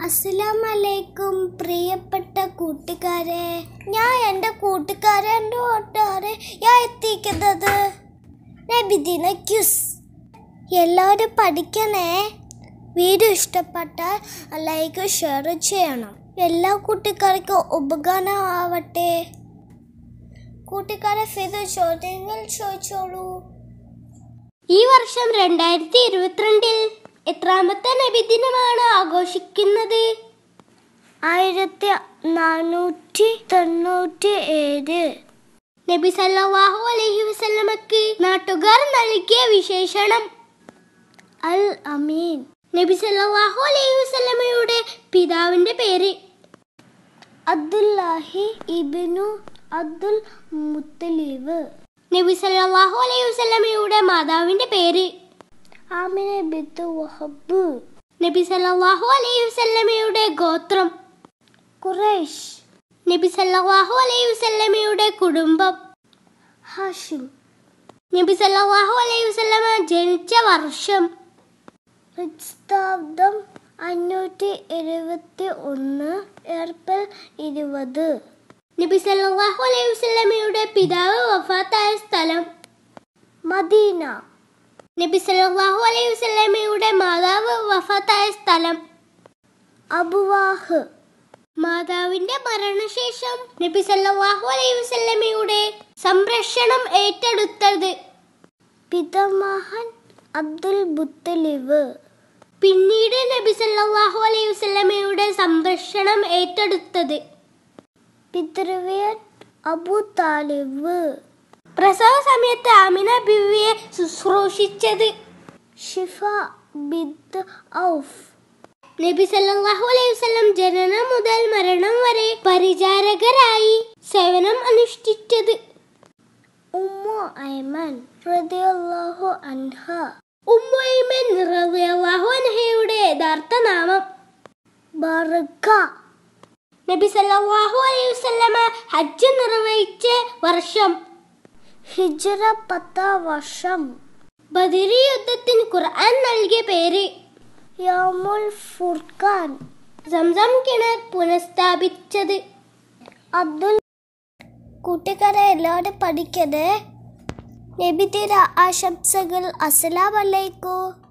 അസ്സലാമലൈക്കും പ്രിയപ്പെട്ട കൂട്ടുകാരെ ഞാൻ എൻ്റെ കൂട്ടുകാരൻ്റെ ഓട്ടാറ് ഞാൻ എത്തിക്കുന്നത് നബിദിന ക്യുസ് എല്ലാവരും പഠിക്കണേ വീഡിയോ ഇഷ്ടപ്പെട്ടാൽ ലൈക്ക് ഷെയർ ചെയ്യണം എല്ലാ കൂട്ടുകാർക്കും ഉപകാരമാവട്ടെ കൂട്ടുകാരെ ഫിത് ചോദ്യങ്ങൾ ചോദിച്ചോളൂ ഈ വർഷം രണ്ടായിരത്തി ഇരുപത്തിരണ്ടിൽ എത്രാമത്തെ നബിദിനമാണ് ആഘോഷിക്കുന്നത് ആയിരത്തി നാനൂറ്റി തൊണ്ണൂറ്റി ഏഴ് നബി സല്ലല്ലാഹു അലൈഹി വസല്ലമക്ക് നാട്ടുകാർ നൽകിയ വിശേഷണം അൽ അമീൻ നബി സല്ലല്ലാഹു അലൈഹി വസല്ലമയുടെ പിതാവിന്റെ പേര് അബ്ദുല്ലാഹി ഇബിനു അബ്ദുൽ മുത്തലിബ് നബി സല്ലല്ലാഹു അലൈഹി വസല്ലമയുടെ മാതാവിന്റെ പേര് ആമിന ബിത്ത് വഹബ് നബി സല്ലല്ലാഹു അലൈഹി വസല്ലമയുടെ ഗോത്രം ഖുറൈഷ് നബി സല്ലല്ലാഹു അലൈഹി വസല്ലമയുടെ കുടുംബം ഹാഷിം നബി സല്ലല്ലാഹു അലൈഹി വസല്ലമ ജനിച്ച വർഷം ക്രിസ്താബ്ദം അഞ്ഞൂറ്റി എഴുപത്തി ഒന്ന് ഏപ്രിൽ ഇരുപത് നബി സല്ലല്ലാഹു അലൈഹി വസല്ലമയുടെ പിതാവ് വഫാത്തായ സ്ഥലം മദീന നബി സല്ലല്ലാഹു അലൈഹി വസല്ലമയുടെ മാതാവ് വഫാത്തായ സ്ഥലം അബുവാഹ് മാതാവിന്റെ മരണശേഷം നബി സല്ലല്ലാഹു അലൈഹി വസല്ലമയുടെ സംരക്ഷണം ഏറ്റെടുത്തത് പിതാമഹൻ അബ്ദുൽ മുത്തലിബ് പിന്നീട് നബി സല്ലല്ലാഹു അലൈഹി വസല്ലമയുടെ സംരക്ഷണം ഏറ്റെടുത്തത് പിതൃവ്യൻ അബു താലിബ് പ്രസവ സമയത്ത് ആമിന ബിവിയെ ശുശ്രൂഷിച്ചത് ഷിഫ ബിദ് ഔഫ് നബി സല്ലല്ലാഹു അലൈഹി വസല്ലം ജനനം മുതൽ മരണം വരെ പരിചാരകരായി സേവനം അനുഷ്ഠിച്ചത് ഉമ്മു ഐമൻ റളിയല്ലാഹു അൻഹ ഉമ്മൈമൻ റളിയല്ലാഹു അൻഹയുടെ യഥാർത്ഥ നാമം ബർക്ക നബി സല്ലല്ലാഹു അലൈഹി വസല്ലമ ഹജ്ജ് നിർവഹിച്ച വർഷം ഹിജ്റ പത്താം വർഷം ബദരി യുദ്ധത്തിന് ഖുർആൻ നൽകിയ പേര് യൗമുൽ ഫുർഖാൻ സംസം കിണർ പുനഃസ്ഥാപിച്ചത് അബ്ദുൽ കൂട്ടുകാരെ എല്ലാവരും പഠിക്കത് നബിദിന ആശംസകൾ അസ്സലാമലൈക്കും